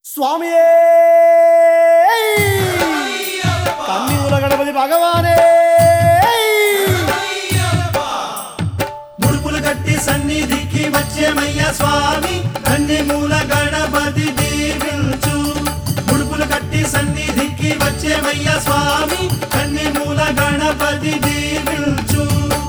స్వామియే కన్నీవుల గణపతి భగవానే ముడుపులు కట్టి సన్నిధికి వచ్చేమయ్య స్వామి అన్ని మూల గణపతి దీవించు ముడుపులు కట్టి సన్నిధికి వచ్చేమయ్య స్వామి అన్ని మూల గణపతి దీవించు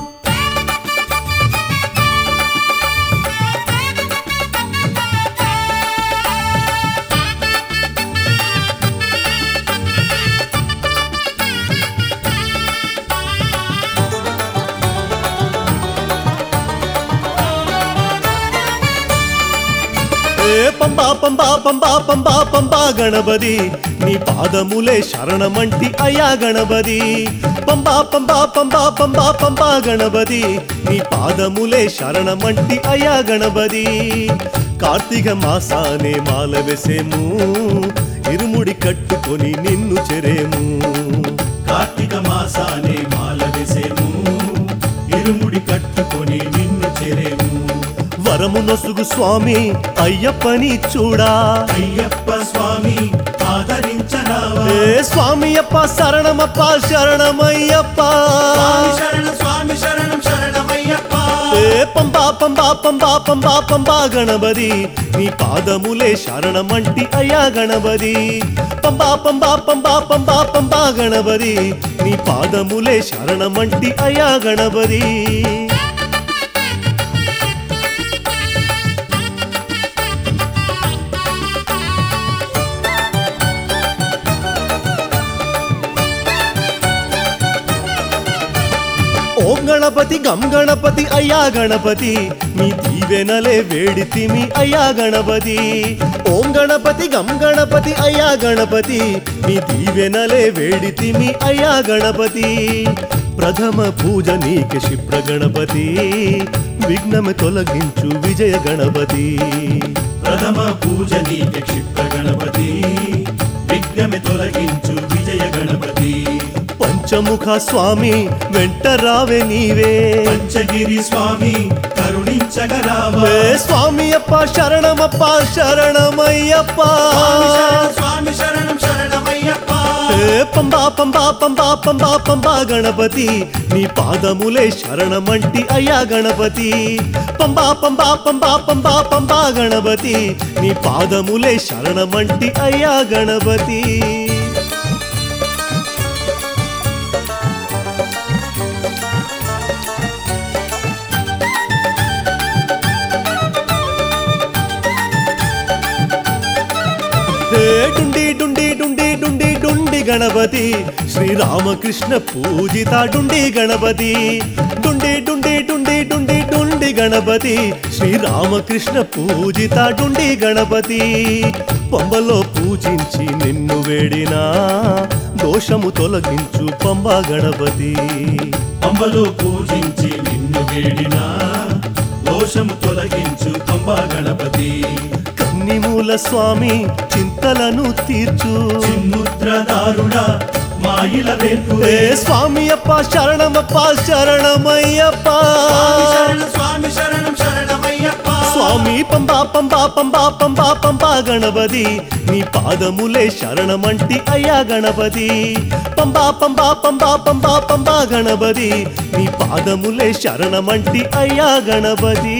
ఏ పంబా పంబా పంబా పంబా పంబా గణపతి నీ పాదములే శరణమంటి అయ్యా గణపతి పంబా పంబా పంబా పంబా పంబా గణపతి నీ పాదములే శరణమంటి అయ్యా గణపతి కార్తీక మాసానే మాల వేసేము ఇరుముడి కట్టుకొని నిన్ను చెరేము కార్తీక మాసానే మాల వేసేము ఇరుముడి కట్టుకొని నిన్ను చెరేము వరము నొసుగు స్వామి అయ్యప్పని చూడా అయ్యప్ప స్వామి ఆదరించరావా ఏ స్వామి అప్ప శరణమప్ప శరణమయ్యప్ప స్వామి శరణం స్వామి శరణం శరణమయ్యప్ప ఏ పంబా పంబా పంబా పంబా పంబా గణపతి నీ పాదములే శరణమంటి అయ్యా గణపతి పంబా పంబా పంబా పంబా పంబా గణపతి నీ పాదములే శరణమంటి అయ్యా గణపతి ఓం గణపతి గం గణపతి అయ్యా గణపతి మీ దీవెనలే వేడితిమి అయ్యా గణపతి ఓం గణపతి గం గణపతి అయ్యా గణపతి మీ దీవెనలే వేడితిమి అయ్యా గణపతి ప్రథమ పూజ నీకే క్షిప్ర గణపతి విఘ్నము తొలగించు విజయ గణపతి ప్రథమ పూజ నీకే క్షిప్ర గణపతి విఘ్నమి తొలగించు విజయ గణపతి పంచముఖ స్వామి వెంట రావే నీవే పంచగిరి స్వామి కరుణించగరావా ఏ స్వామి అప్ప శరణమప్ప శరణమయ్యప్ప స్వామి శరణం, స్వామి శరణం శరణమయ్యప్ప ఏ పంబా పంబా పంబా పంబా పంబా గణపతి నీ పాదములే శరణమంటి అయ్యా గణపతి పంబా పంబా పంబా పంబా పంబా గణపతి నీ పాదములే శరణమంటి అయ్యా గణపతి హే డుండి డుండి డుండి డుండి డుండి గణపతి శ్రీరామకృష్ణ పూజిత డుండి గణపతి డుండి డుండి డుండి డుండి డుండి గణపతి శ్రీరామకృష్ణ పూజిత డుండి గణపతి పంబలో పూజించి నిన్ను వేడినా దోషము తొలగించు పంబ గణపతి పంబలో పూజించి నిన్ను వేడినా దోషము తొలగించు పంబా గణపతి కన్నిమూల స్వామి చింతలను తీర్చు చిన్ముద్రదారుడా మాయిల వేర్పు ఏ స్వామి అప్ప శరణమప్ప శరణమయ్యప్ప స్వామి శరణం స్వామి శరణం శరణమయ్యప్ప స్వామి పంబా పంబా పంబా పంబా పంబా గణపతి నీ పాదములే శరణమంటి అయ్యా గణపతి పంబా పంబా పంబా పంబా పంబా గణపతి నీ పాదములే శరణమంటి అయ్యా గణపతి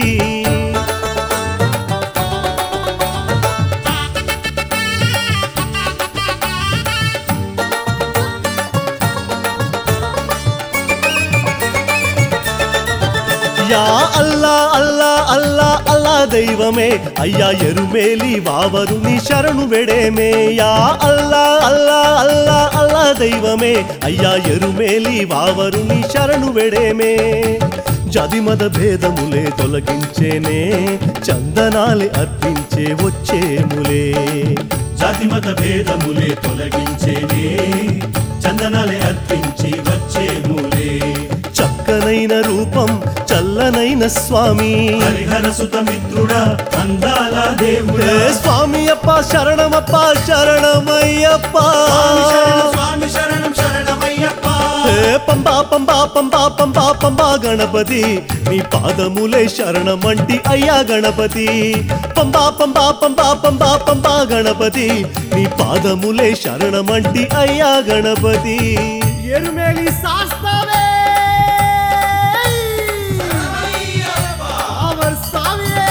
యా అల్లా అల్లా అల్లా అల్లా దైవమే అయ్యా ఎరుమేలి వావరు నీ శరణు వెడేమే యా అల్లా అల్లా అల్లా అల్లా దైవమే అయ్యా ఎరుమేలి వావరు నీ శరణు వెడేమే జదిమద భేదములే తొలగించేనే చందనాలే అర్పించే వచ్చేములే జాతిమత భేదములే తొలగించేనే చందనాలే అర్పించి వచ్చేములే చక్కనైన రూపం చల్లనైన స్వామి హరిహర సుత మిత్రుడా అందాల దేవుడా ఏ స్వామి అప్ప శరణమప్ప శరణమయ్యప్ప స్వామి శరణం స్వామి శరణం శరణమయ్యప్ప ఏ పంబా పంబా పంబా పంబా పంబా పంబా గణపతి నీ పాదములే శరణమంటి అయ్యా గణపతి పంబా పంబా పంబా పంబా పంబా గణపతి నీ పాదములే శరణమంటి అయ్యా గణపతి ఎరుమేలి శాస్త్రమే అమర్ స్వామియే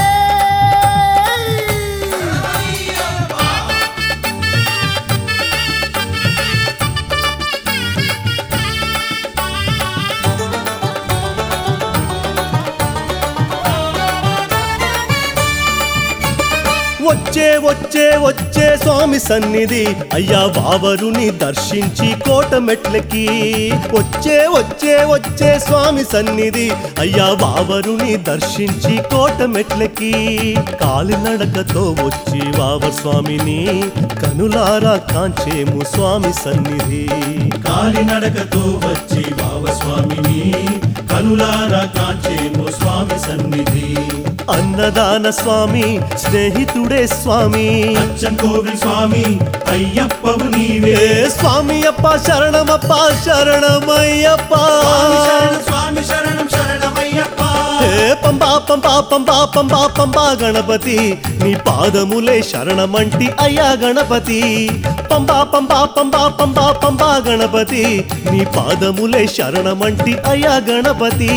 వచ్చే వచ్చే వచ్చే స్వామి సన్నిధి అయ్యా బావరుని దర్శించి కోట మెట్లకి వచ్చే వచ్చే వచ్చే స్వామి సన్నిధి అయ్యా బావరుని దర్శించి కోట మెట్లకి కాలినడకతో వచ్చి వావ స్వామిని కనులారా కాంచేము స్వామి సన్నిధి కాలినడకతో వచ్చి స్వామిని కనులారా కాంచేమో స్వామి సన్నిధి అన్నదాన స్వామి స్నేహితుడే స్వామి అచ్చన్ కోవిల్ స్వామి అయ్యప్పవు నీవే ఏ స్వామి అప్ప శరణమప్ప శరణమయ్యప్ప స్వామి శరణం స్వామి శరణం శరణమయ్యప్ప ఏ పంబా పంబా పంబా పంబా పంబా గణపతి నీ పాదములే శరణమంటి అయ్యా గణపతి పంబా పంబా పంబా పంబా పంబా గణపతి నీ పాదములే శరణమంటి అయ్యా గణపతి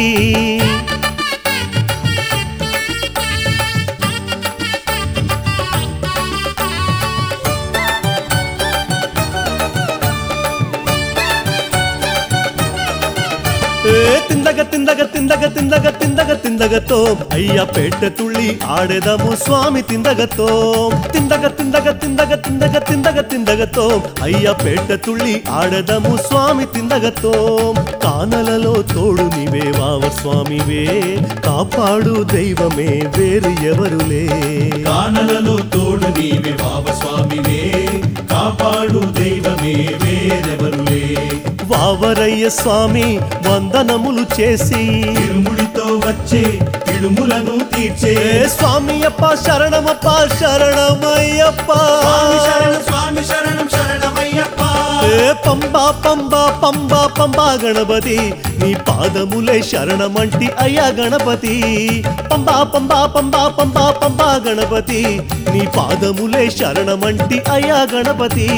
ఏ తిందగ తిందగ తిందగ తిందగ తిందగ తిందగతో అయ్య పెట్ట తుళ్ళి ఆడెదము స్వామి తిందగతో తిందగ తిందగ తిందగ తిందగ తిందగ తిందగతో అయ్య పెట్ట తుళ్ళి ఆడెదము స్వామి తిందగతో కానలలో తోడు నీవే వావ స్వామివే కాపాడు దైవమే వేరు ఎవరులే కానలలో తోడు నీవే స్వామివే కాపాడు దైవమే వేరెవరులే వావరయ్య స్వామి వందనములు చేసి తిరుముడితో వచ్చే తిరుములను తీర్చే ఏ స్వామి అప్ప శరణమప్ప శరణమయ్యప్ప స్వామి శరణం స్వామి శరణం శరణమయ్యప్ప ఏ పంబా పంబా పంబా పంబా గణపతి నీ పాదములే శరణమంటి అయ్యా గణపతి పంబా పంబా పంబా పంబా పంబా గణపతి నీ పాదములే శరణమంటి అయ్యా గణపతి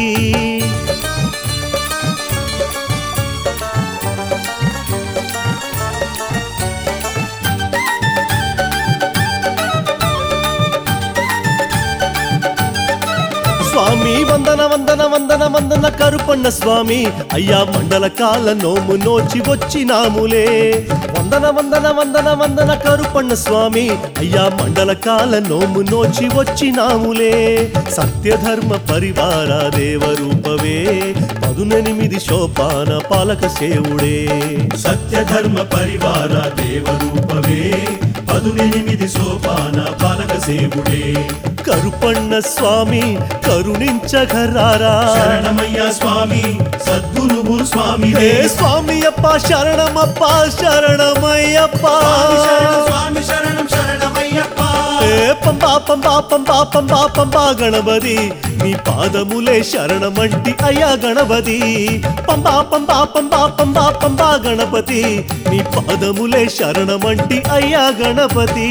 స్వామి వందన వందన వందన వందన కరుపన్న స్వామి అయ్యా మండల కాల నోము నోచి వచ్చినాములే వందన వందన వందన వందన కరుపన్న స్వామి అయ్యా మండల కాల నోము నోచి వచ్చినాములే సత్యధర్మ పరివార దేవరూపవే పదునెనిమిది శోపాన పాలక సేవుడే సత్యధర్మ పరివార దేవరూపవే పదునెనిమిది సోపాన పాలక సేవుడే కరుపన్న స్వామి కరుణించగరారా శరణమయ్య స్వామి సద్గురువు స్వామి హే స్వామి అప్ప శరణమప్ప శరణమయ్యప్ప స్వామి శరణం స్వామి శరణం శరణమయ్యప్ప ఏ పంబా పంబా పంబా పంబా పంబా గణపతి నీ పాదములే శరణమంటి అయ్యా గణపతి పంబా పంబా పంబా పంబా పంబా గణపతి నీ పాదములే శరణమంటి అయ్యా గణపతి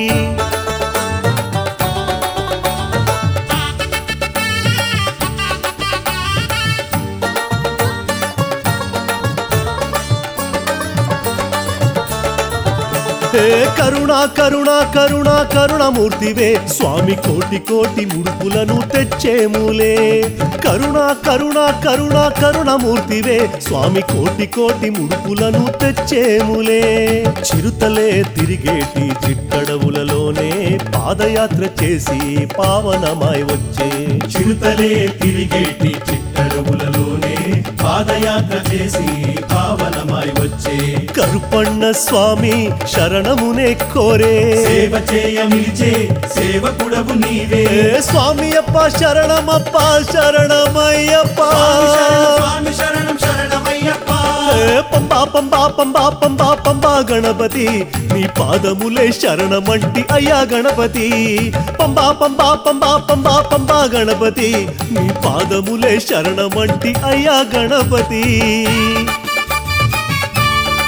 హే కరుణా కరుణా కరుణా కరుణమూర్తివే స్వామి కోటి కోటి ముడుపులను తెచ్చేములే కరుణా కరుణా కరుణా కరుణమూర్తివే స్వామి కోటి కోటి ముడుపులను తెచ్చేములే చిరుతలే తిరిగేటి చిట్టడవులలోనే పాదయాత్ర చేసి పావనమాయ్ వచ్చే చిరుతలే తిరిగేటి చిట్టడవులలోనే పాదయాత్ర చేసి పావనమై వచ్చే కరుపన్న స్వామి శరణమునే కోరే సేవ చేయ మిలిచే సేవకుడవు నీవే ఏ స్వామి అప్ప శరణమప్ప శరణమయ్యప్ప స్వామి శరణం స్వామి శరణం శరణమయ్యప్ప ఏ పంబా పంబా పంబా పంబా పంబా గణపతి నీ పాదములే శరణమంటి అయ్యా గణపతి పంబా పంబా పంబా పంబా పంబా గణపతి నీ పాదములే శరణమంటి అయ్యా గణపతి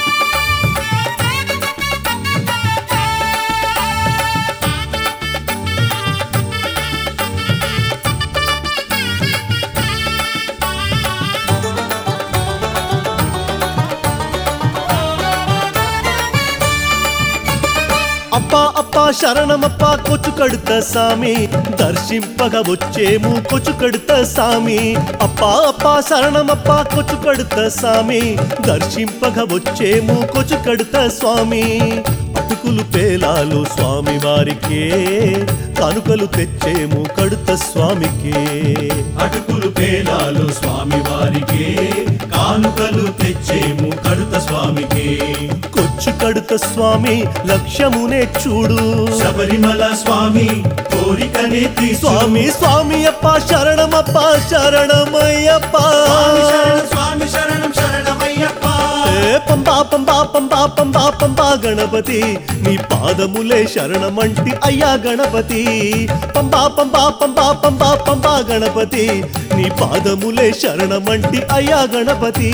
అప్ప శరణమప్ప కొచ్చు కడుత సామి దర్శింపగ వచ్చేము కొచ్చు కడుత సామి అప్ప అప్ప శరణమప్ప కొచ్చు కడుత సామి దర్శింపగ వచ్చేము కొచ్చు కడుత స్వామి అటుకులు పేలాలు స్వామి వారికే కానుకలు తెచ్చేము కడుత స్వామికే అటుకులు పేలాలు స్వామి వారికి కానుకలు తెచ్చేము కడుత స్వామికి కొచ్చు కడుత స్వామి లక్ష్యమునే చూడు శబరిమల స్వామి కోరికనే తీసు స్వామి స్వామి అప్ప శరణమప్ప శరణమయ్యప్ప స్వామి శరణం స్వామి శరణం శరణమయ్యప్ప ఏ పంబా పంబా పంబా పంబా పంబా గణపతి నీ పాదములే శరణమంటి అయ్యా గణపతి పంబా పంబా పంబా పంబా పంబా గణపతి నీ పాదములే శరణమంటి అయ్యా గణపతి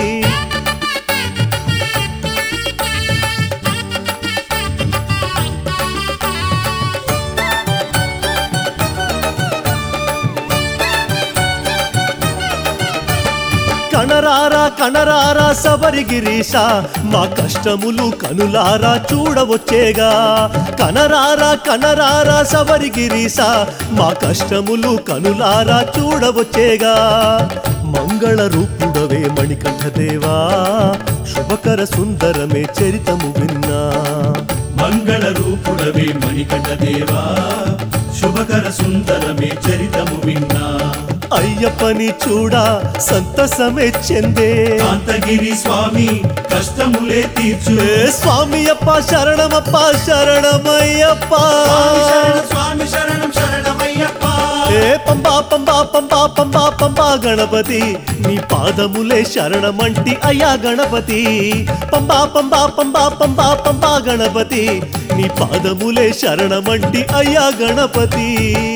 కనరారా కనరారా సబరిగిరీశ మా కష్టములు కనులారా చూడవచ్చేగా కనరారా కనరారా సబరిగిరీశ మా కష్టములు కనులారా చూడవచ్చేగా మంగళ రూపుడవే మణికంఠదేవా శుభకర సుందరమే చరితము విన్నా మంగళ రూపుడవే మణికంఠ దేవా శుభకర సుందరమే చరితము విన్నా అయ్యప్పని చూడా సంతసమే చెందే కాంతగిరి స్వామి కష్టములే తీర్చు ఏ స్వామి అప్ప శరణమప్ప శరణమయ్యప్ప స్వామి శరణం స్వామి శరణం శరణమయ్యప్ప ఏ పంబా పంబా పంబా పంబా పంబా గణపతి నీ పాదములే శరణమంటి అయ్యా గణపతి పంబా పంబా పంబా పంబా పంబా గణపతి నీ పాదములే శరణమంటి అయ్యా గణపతి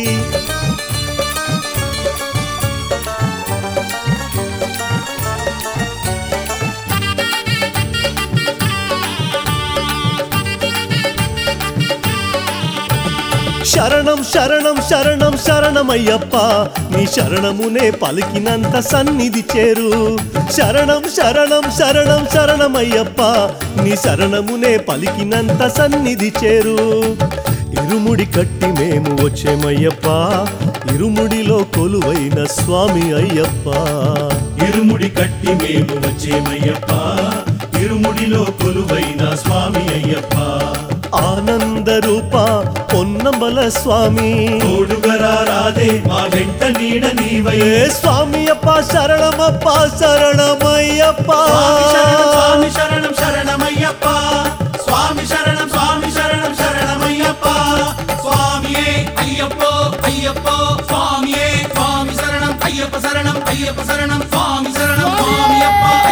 శరణం శరణం శరణం శరణమయ్యప్ప నీ శరణమునే పలికినంత సన్నిధి చేరు శరణం శరణం శరణం శరణమయ్యప్ప నీ శరణమునే పలికినంత సన్నిధి చేరు ఇరుముడి కట్టి మేము వచ్చేమయ్యప్ప ఇరుముడిలో కొలువైన స్వామి అయ్యప్ప ఇరుముడి కట్టి మేము వచ్చేమయ్యప్ప ఇరుముడిలో కొలువైన స్వామి అయ్యప్ప ఆనంద రూప పొన్నమల స్వామి తోడుగరా రాదే మా వెంట నీడ నీవై ఏ స్వామి అప్ప శరణమప్ప శరణమయ్యప్ప స్వామి శరణం స్వామి శరణం శరణమయ్యప్ప స్వామి శరణం స్వామి శరణం శరణమయ్యప్ప స్వామియే అయ్యప్పో అయ్యప్పో స్వామియే స్వామి శరణం అయ్యప్ప శరణం అయ్యప్ప శరణం స్వామి శరణం స్వామి అప్ప